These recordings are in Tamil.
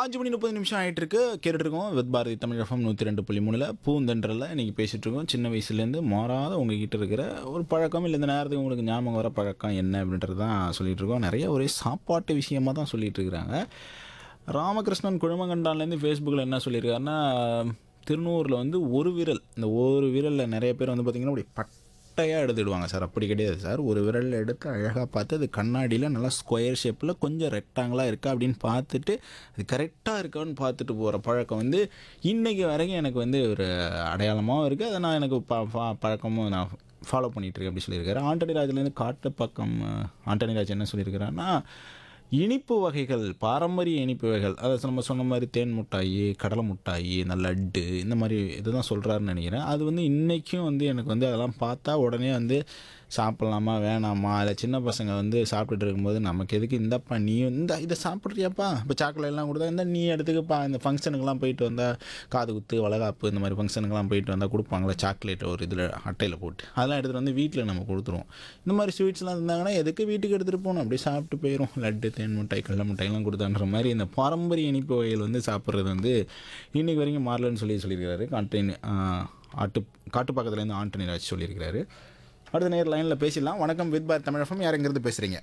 அஞ்சு மணி முப்பது நிமிஷம் ஆகிட்டு இருக்கு கேட்டுட்டு இருக்கோம் வித் பாரதி தமிழ் எஃப்எம் நூற்றி ரெண்டு புள்ளி மூணில் பூந்தென்றல இன்னைக்கு பேசிட்டு இருக்கோம் சின்ன வயசுலேருந்து மாறாத உங்ககிட்ட இருக்கிற ஒரு பழக்கம் இல்லை இந்த நேரத்துக்கு உங்களுக்கு ஞாபகம் வர பழக்கம் என்ன அப்படின்றது தான் சொல்லிட்டு இருக்கோம் நிறைய ஒரே சாப்பாட்டு விஷயமா தான் சொல்லிட்டு இருக்கிறாங்க ராமகிருஷ்ணன் குழுமங்கண்டான்லேருந்து ஃபேஸ்புக்கில் என்ன சொல்லியிருக்காருன்னா திருநூரில் வந்து ஒரு விரல் இந்த ஒரு விரலில் நிறைய பேர் வந்து பார்த்திங்கன்னா அப்படி பட்டையாக எடுத்துடுவாங்க சார் அப்படி கிடையாது சார் ஒரு விரல் எடுத்து அழகாக பார்த்து அது கண்ணாடியில் நல்லா ஸ்கொயர் ஷேப்பில் கொஞ்சம் ரெக்டாங்கிளாக இருக்கா அப்படின்னு பார்த்துட்டு அது கரெக்டாக இருக்கான்னு பார்த்துட்டு போகிற பழக்கம் வந்து இன்றைக்கி வரைக்கும் எனக்கு வந்து ஒரு அடையாளமாகவும் இருக்குது அதை நான் எனக்கு ப ப- பழக்கமும் நான் ஃபாலோ பண்ணிகிட்ருக்கேன் அப்படி சொல்லியிருக்காரு ஆண்டனி ராஜ்லேருந்து காட்டு பக்கம் அஹ், ஆண்டனி ராஜ் என்ன சொல்லியிருக்கிறாருன்னா இனிப்பு வகைகள் பாரம்பரிய இனிப்பு வகைகள் அதை நம்ம சொன்ன மாதிரி தேன் மிட்டாயி கடலை மிட்டாயி இந்த லட்டு இந்த மாதிரி இதுதான் சொல்கிறாருன்னு நினைக்கிறேன் அது வந்து இன்றைக்கும் வந்து எனக்கு வந்து அதெல்லாம் பார்த்தா உடனே வந்து சாப்பிட்லாமா வேணாமா இல்லை சின்ன பசங்க வந்து சாப்பிட்டுட்டு இருக்கும்போது நமக்கு எதுக்கு இந்தப்பா நீ இந்த இதை சாப்பிட்றியாப்பா இப்போ சாக்லேட் எல்லாம் கொடுத்தா இந்த நீ எடுத்துக்கப்பா இந்த ஃபங்க்ஷனுக்கெல்லாம் போயிட்டு வந்தால் காது குத்து வளகாப்பு இந்த மாதிரி ஃபங்க்ஷனுக்கெல்லாம் போயிட்டு வந்தால் கொடுப்பாங்களே சாக்லேட் ஒரு இதில் அட்டையில் போட்டு அதெல்லாம் எடுத்துகிட்டு வந்து வீட்டில் நம்ம கொடுத்துருவோம் இந்த மாதிரி ஸ்வீட்ஸ்லாம் இருந்தாங்கன்னா எதுக்கு வீட்டுக்கு எடுத்துகிட்டு போகணும் அப்படியே சாப்பிட்டு போயிடும் லட்டு தேன் மிட்டாய் கடல மிட்டாய்லாம் கொடுத்தான்ற மாதிரி இந்த பாரம்பரிய இனிப்பு வகைகள் வந்து சாப்பிட்றது வந்து இன்றைக்கி வரைக்கும் மாறலன்னு சொல்லி சொல்லியிருக்கிறாரு கான்டெயின் ஆட்டு காட்டு பக்கத்துலேருந்து ஆண்டனி ராஜ் சொல்லியிருக்கிறாரு அடுத்த நேர் லைனில் பேசிடலாம் வணக்கம் வித் பார் தமிழகம் யாருங்கிறது பேசுகிறீங்க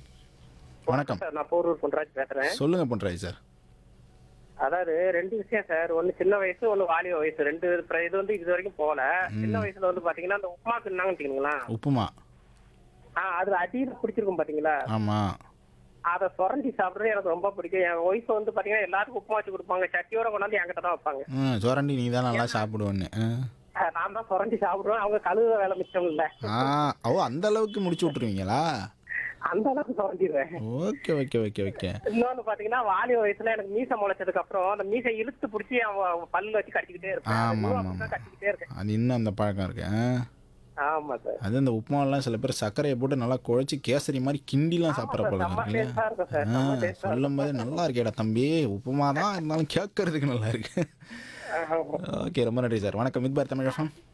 வணக்கம் சார் நான் போரூர் பொன்ராஜ் பேசுறேன் சொல்லுங்கள் பொன்ராஜ் சார் அதாவது ரெண்டு விஷயம் சார் ஒன்னு சின்ன வயசு ஒன்னு வாலிப வயசு ரெண்டு பிர- இது வந்து இது வரைக்கும் போகல சின்ன வயசுல வந்து பாத்தீங்கன்னா அந்த உப்புமா தின்னாங்கன்னு வச்சுக்கீங்களா உப்புமா ஆஹ் அது அடியில பிடிச்சிருக்கும் பாத்தீங்களா ஆமாம் அதை சுரண்டி சாப்பிடுறது எனக்கு ரொம்ப பிடிக்கும் என் ஒய்ஃப் வந்து பாத்தீங்கன்னா எல்லாருக்கும் உப்புமா வச்சு கொடுப்பாங்க சட்டியோட கொண்டாந்து என்கிட்ட தான் வைப்பாங்க ம் சுரண்டி நீ தான் நல்லா சாப்பிடுவேன்னு ஆ. ஆஹ் நான் தான் சுரண்டி சாப்பிடுவேன் அவங்க கழுத வேலை மிச்சம் இல்ல ஆ ஓ அந்த அளவுக்கு முடிச்சு விட்ருவீங்களா அந்த அளவுக்கு சுரண்டிடுவேன் ஓகே ஓகே ஓகே ஓகே இன்னொன்னு பாத்தீங்கன்னா வாலிப வயசுல எனக்கு மீசை முளைச்சதுக்கு அப்புறம் அந்த மீசை இழுத்து பிடிச்சி அவன் பல்ல வச்சு கடிச்சுக்கிட்டே இருப்பேன் ஆமா, இன்னும் ஆமா, அப்படிதான் கடிச்சுக்கிட்டே இருக்கேன் அது இன்னும் அந்த பழக்கம் இருக்கு ஆ. ஆமா சார் அது இந்த உப்புமாலாம் சில பேர் சர்க்கரையை போட்டு நல்லா குழச்சி கேசரி மாதிரி கிண்டிலாம் சாப்பிட்ற பழக்கம் செம்ம இருக்குல்ல டேஸ்டா இருக்கும் சார் ஆ செம்ம டேஸ்டா சொல்லும் போது நல்லா இருக்கேடா தம்பி உப்புமா தான் இருந்தாலும் கேட்கறதுக்கு நல்லா இருக்கு இருக்கும் ஓகே ரொம்ப நன்றி சார் வணக்கம் மித்பார் தமிழகம்